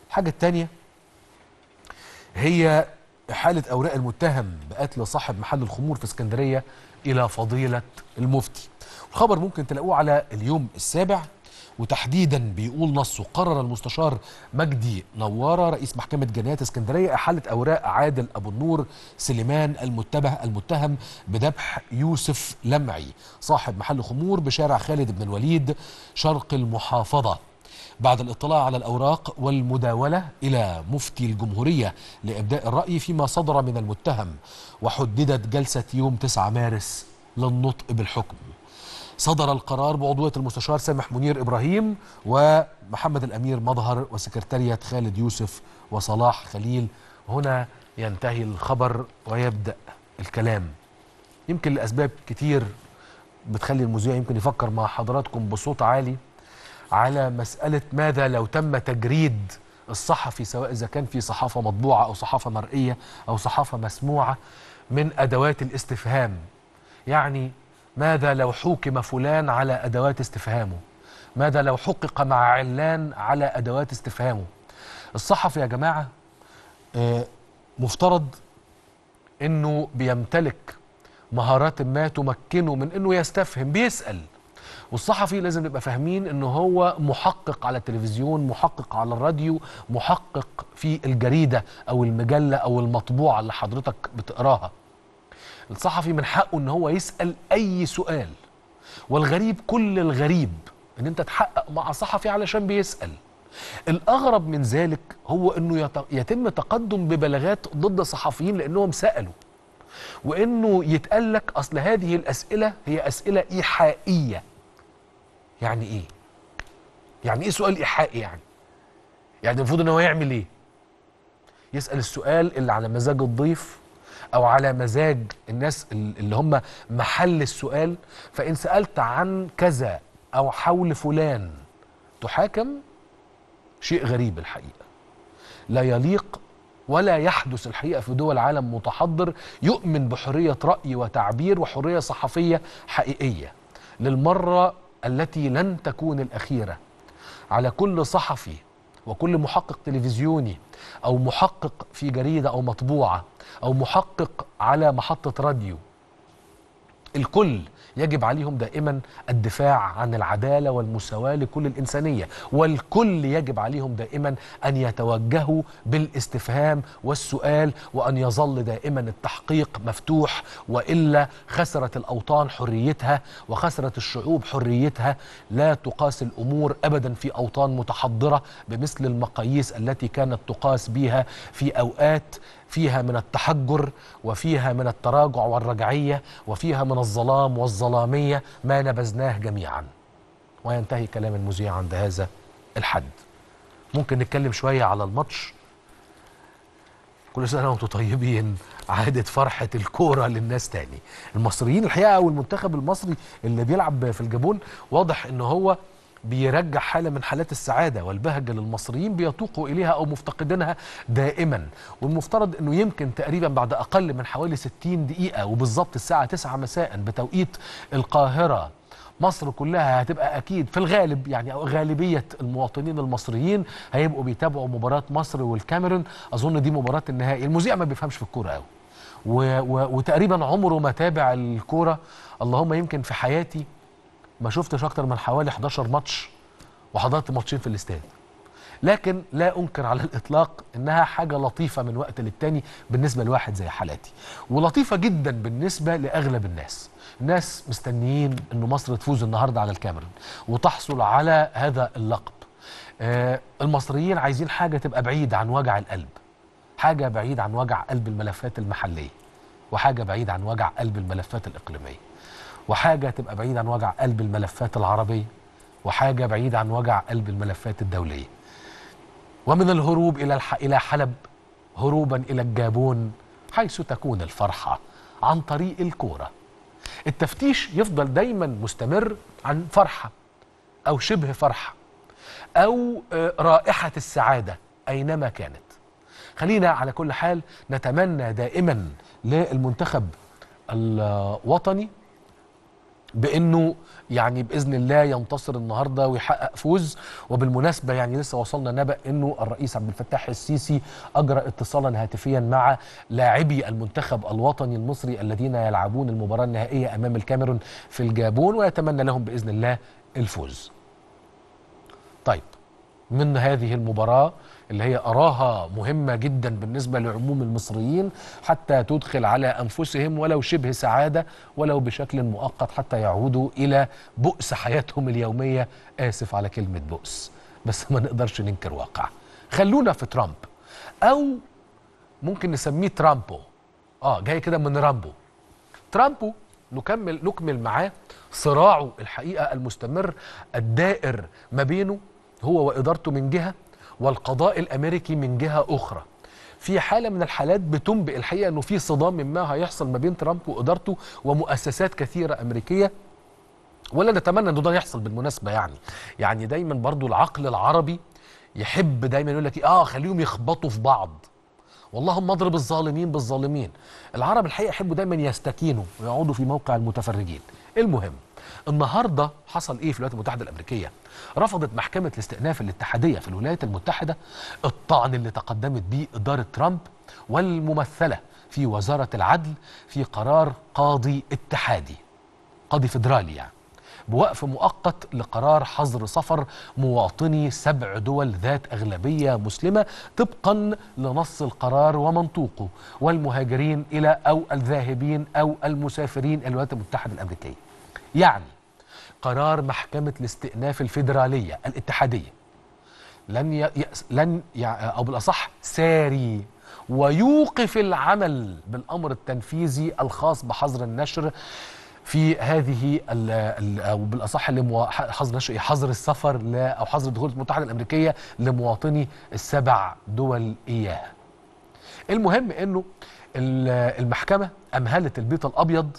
الحاجه الثانيه هي إحالة أوراق المتهم بقتل صاحب محل الخمور في اسكندرية إلى فضيلة المفتي الخبر ممكن تلاقوه على اليوم السابع وتحديدا بيقول نصه قرر المستشار مجدي نوارة رئيس محكمة جنايات اسكندرية إحالة أوراق عادل أبو النور سليمان المتبه المتهم بذبح يوسف لمعي صاحب محل خمور بشارع خالد بن الوليد شرق المحافظة بعد الاطلاع على الأوراق والمداولة إلى مفتي الجمهورية لإبداء الرأي فيما صدر من المتهم وحددت جلسة يوم 9 مارس للنطق بالحكم صدر القرار بعضوية المستشار سامح منير إبراهيم ومحمد الأمير مظهر وسكرتارية خالد يوسف وصلاح خليل هنا ينتهي الخبر ويبدأ الكلام يمكن لأسباب كتير بتخلي المذيع يمكن يفكر مع حضراتكم بصوت عالي على مسألة ماذا لو تم تجريد الصحفي سواء إذا كان في صحافة مطبوعة أو صحافة مرئية أو صحافة مسموعة من أدوات الاستفهام يعني ماذا لو حوكم فلان على أدوات استفهامه ماذا لو حقق مع علان على أدوات استفهامه الصحفي يا جماعة آه، مفترض أنه بيمتلك مهارات ما تمكنه من أنه يستفهم بيسأل والصحفي لازم نبقى فاهمين انه هو محقق على التلفزيون محقق على الراديو محقق في الجريدة او المجلة او المطبوعة اللي حضرتك بتقراها الصحفي من حقه ان هو يسأل اي سؤال والغريب كل الغريب ان انت تحقق مع صحفي علشان بيسأل الاغرب من ذلك هو انه يت- يتم تقدم ببلاغات ضد صحفيين لانهم سألوا وانه يتقال لك اصل هذه الاسئله هي اسئله ايحائيه يعني ايه يعني ايه سؤال ايحائي يعني يعني المفروض ان هو يعمل ايه يسال السؤال اللي على مزاج الضيف او على مزاج الناس ال- اللي هم محل السؤال فان سالت عن كذا او حول فلان تحاكم شيء غريب الحقيقه لا يليق ولا يحدث الحقيقه في دول عالم متحضر يؤمن بحريه راي وتعبير وحريه صحفيه حقيقيه للمره التي لن تكون الاخيره على كل صحفي وكل محقق تلفزيوني او محقق في جريده او مطبوعه او محقق على محطه راديو الكل يجب عليهم دائما الدفاع عن العداله والمساواه لكل الانسانيه والكل يجب عليهم دائما ان يتوجهوا بالاستفهام والسؤال وان يظل دائما التحقيق مفتوح والا خسرت الاوطان حريتها وخسرت الشعوب حريتها لا تقاس الامور ابدا في اوطان متحضره بمثل المقاييس التي كانت تقاس بها في اوقات فيها من التحجر وفيها من التراجع والرجعيه وفيها من الظلام والظلاميه ما نبذناه جميعا وينتهي كلام المذيع عند هذا الحد ممكن نتكلم شويه على الماتش كل سنه وانتم طيبين عادت فرحه الكوره للناس تاني المصريين الحقيقه والمنتخب المصري اللي بيلعب في الجابون واضح ان هو بيرجع حاله من حالات السعاده والبهجه للمصريين بيتوقوا اليها او مفتقدينها دائما والمفترض انه يمكن تقريبا بعد اقل من حوالي 60 دقيقه وبالظبط الساعه 9 مساء بتوقيت القاهره مصر كلها هتبقى اكيد في الغالب يعني او غالبيه المواطنين المصريين هيبقوا بيتابعوا مباراه مصر والكاميرون اظن دي مباراه النهائي المذيع ما بيفهمش في الكوره قوي و و وتقريبا عمره ما تابع الكوره اللهم يمكن في حياتي ما شفتش اكتر من حوالي 11 ماتش وحضرت ماتشين في الاستاد لكن لا انكر على الاطلاق انها حاجه لطيفه من وقت للتاني بالنسبه لواحد زي حالاتي ولطيفه جدا بالنسبه لاغلب الناس الناس مستنيين ان مصر تفوز النهارده على الكاميرون وتحصل على هذا اللقب آه المصريين عايزين حاجه تبقى بعيد عن وجع القلب حاجه بعيد عن وجع قلب الملفات المحليه وحاجه بعيد عن وجع قلب الملفات الاقليميه وحاجه تبقى بعيد عن وجع قلب الملفات العربيه وحاجه بعيد عن وجع قلب الملفات الدوليه ومن الهروب الى الح... الى حلب هروبا الى الجابون حيث تكون الفرحه عن طريق الكوره التفتيش يفضل دايما مستمر عن فرحه او شبه فرحه او آه، رائحه السعاده اينما كانت خلينا على كل حال نتمنى دائما للمنتخب الوطني بانه يعني باذن الله ينتصر النهارده ويحقق فوز وبالمناسبه يعني لسه وصلنا نبأ انه الرئيس عبد الفتاح السيسي اجرى اتصالا هاتفيا مع لاعبي المنتخب الوطني المصري الذين يلعبون المباراه النهائيه امام الكاميرون في الجابون ويتمنى لهم باذن الله الفوز. طيب من هذه المباراه اللي هي أراها مهمة جدا بالنسبة لعموم المصريين حتى تدخل على أنفسهم ولو شبه سعادة ولو بشكل مؤقت حتى يعودوا إلى بؤس حياتهم اليومية آسف على كلمة بؤس بس ما نقدرش ننكر واقع خلونا في ترامب أو ممكن نسميه ترامبو اه جاي كده من رامبو ترامبو نكمل نكمل معاه صراعه الحقيقه المستمر الدائر ما بينه هو وادارته من جهه والقضاء الامريكي من جهه اخرى في حاله من الحالات بتنبئ الحقيقه انه في صدام ما هيحصل ما بين ترامب وادارته ومؤسسات كثيره امريكيه ولا نتمنى انه ده يحصل بالمناسبه يعني يعني دايما برضو العقل العربي يحب دايما يقول لك اه خليهم يخبطوا في بعض واللهم اضرب الظالمين بالظالمين العرب الحقيقه يحبوا دايما يستكينوا ويقعدوا في موقع المتفرجين المهم النهارده حصل ايه في الولايات المتحده الامريكيه رفضت محكمه الاستئناف الاتحاديه في الولايات المتحده الطعن اللي تقدمت به اداره ترامب والممثله في وزاره العدل في قرار قاضي اتحادي قاضي فيدرالي يعني بوقف مؤقت لقرار حظر سفر مواطني سبع دول ذات أغلبية مسلمة طبقا لنص القرار ومنطوقه والمهاجرين إلى أو الذاهبين أو المسافرين إلى الولايات المتحدة الأمريكية يعني قرار محكمة الاستئناف الفيدرالية الاتحادية لن ي... لن ي... أو بالأصح ساري ويوقف العمل بالأمر التنفيذي الخاص بحظر النشر في هذه ال ال او بالاصح لمو... حظر نشر حظر السفر ل... او حظر الدخول المتحده الامريكيه لمواطني السبع دول اياها. المهم انه المحكمه امهلت البيت الابيض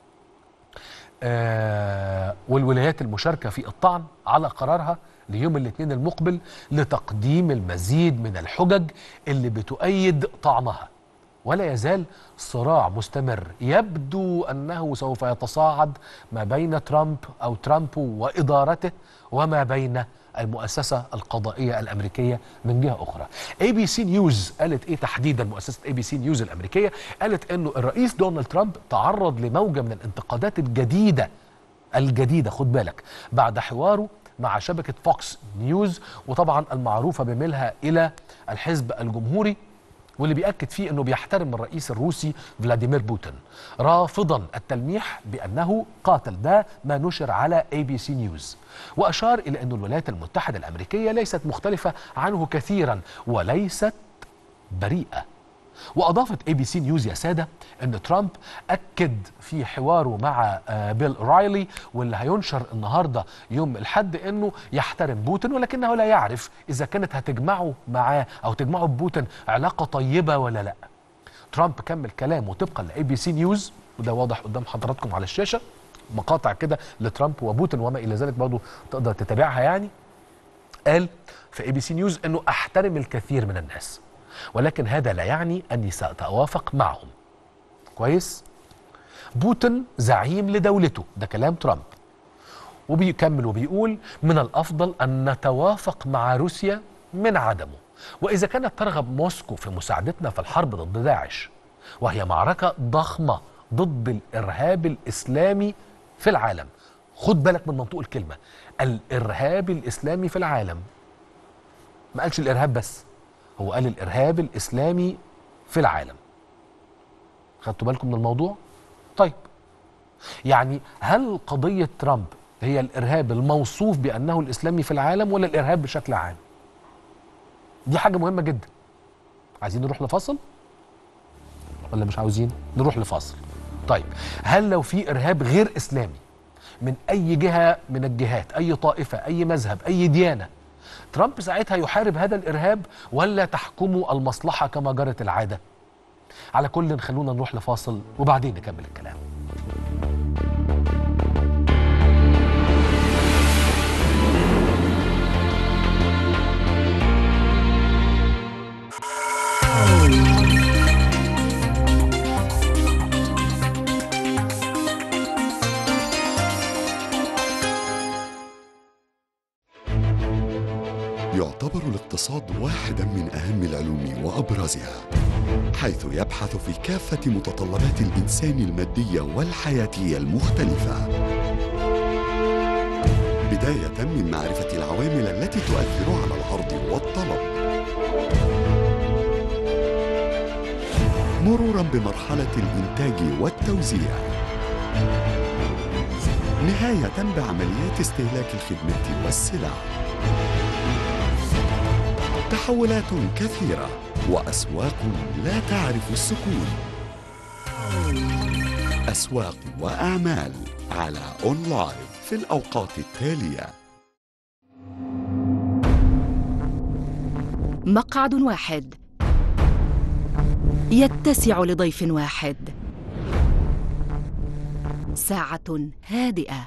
آه والولايات المشاركه في الطعن على قرارها ليوم الاثنين المقبل لتقديم المزيد من الحجج اللي بتؤيد طعنها. ولا يزال صراع مستمر يبدو انه سوف يتصاعد ما بين ترامب او ترامب وادارته وما بين المؤسسه القضائيه الامريكيه من جهه اخرى. اي بي سي نيوز قالت ايه تحديدا مؤسسه اي بي سي نيوز الامريكيه؟ قالت انه الرئيس دونالد ترامب تعرض لموجه من الانتقادات الجديده الجديده خد بالك بعد حواره مع شبكه فوكس نيوز وطبعا المعروفه بميلها الى الحزب الجمهوري واللي بيأكد فيه أنه بيحترم الرئيس الروسي فلاديمير بوتين رافضا التلميح بأنه قاتل ده ما نشر على اي بي سي نيوز وأشار إلى أن الولايات المتحدة الأمريكية ليست مختلفة عنه كثيرا وليست بريئة واضافت اي بي سي نيوز يا ساده ان ترامب اكد في حواره مع بيل رايلي واللي هينشر النهارده يوم الحد انه يحترم بوتين ولكنه لا يعرف اذا كانت هتجمعه معاه او تجمعه ببوتين علاقه طيبه ولا لا. ترامب كمل كلامه طبقا لاي بي سي نيوز وده واضح قدام حضراتكم على الشاشه مقاطع كده لترامب وبوتين وما الى ذلك برضه تقدر تتابعها يعني. قال في اي بي سي نيوز انه احترم الكثير من الناس ولكن هذا لا يعني أني سأتوافق معهم كويس بوتين زعيم لدولته ده كلام ترامب وبيكمل وبيقول من الأفضل أن نتوافق مع روسيا من عدمه وإذا كانت ترغب موسكو في مساعدتنا في الحرب ضد داعش وهي معركة ضخمة ضد الإرهاب الإسلامي في العالم خد بالك من منطوق الكلمة الإرهاب الإسلامي في العالم ما قالش الإرهاب بس هو قال الارهاب الاسلامي في العالم خدتوا بالكم من الموضوع طيب يعني هل قضيه ترامب هي الارهاب الموصوف بانه الاسلامي في العالم ولا الارهاب بشكل عام دي حاجه مهمه جدا عايزين نروح لفاصل ولا مش عاوزين نروح لفاصل طيب هل لو في ارهاب غير اسلامي من اي جهه من الجهات اي طائفه اي مذهب اي ديانه ترامب ساعتها يحارب هذا الارهاب ولا تحكمه المصلحه كما جرت العاده على كل خلونا نروح لفاصل وبعدين نكمل الكلام الاقتصاد واحدا من أهم العلوم وأبرزها حيث يبحث في كافة متطلبات الإنسان المادية والحياتية المختلفة بداية من معرفة العوامل التي تؤثر على العرض والطلب مرورا بمرحلة الإنتاج والتوزيع نهاية بعمليات استهلاك الخدمة والسلع تحولات كثيرة وأسواق لا تعرف السكون أسواق وأعمال على أونلاين في الأوقات التالية مقعد واحد يتسع لضيف واحد ساعة هادئة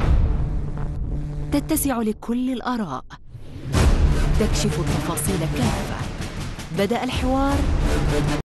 تتسع لكل الآراء تكشف التفاصيل كافة بدأ الحوار